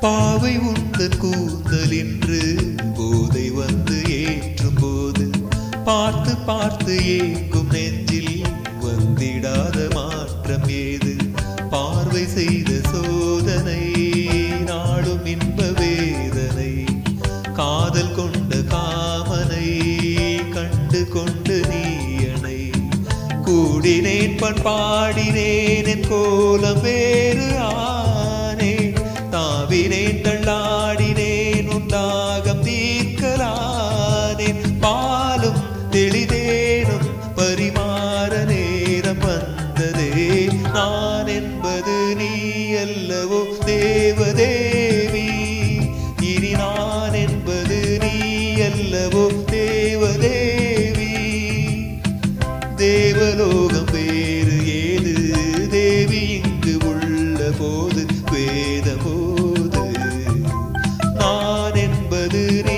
பாவை உந்தன் கூந்தல் என்று போதை வந்து ஏற்றும் போது பார்த்து பார்த்து ஏங்கும் நெஞ்சில் வந்திடாத மாற்றம் ஏது பார்வை செய்த சோதனை நாடும் இன்ப வேதனை காதல் கொண்ட காமனை கண்டு கொண்டு நீயனை கூடினேன் பண் பாடினேன் என் கோலம் வேறு ஆனேன் தாவினேன் தள்ளாடினேன் உண்டாகம் தீர்க்கலானேன் பாலும் தெளிதேனும் பரிமாற நேரம் வந்ததே நான் என்பது நீ அல்லவோ தேவதேவி இனி நான் என்பது நீ அல்லவோ தேவதேவி தேவலோகம் வேறு ஏது தேவி இங்கு உள்ள போது வேத போது நான் என்பது நீ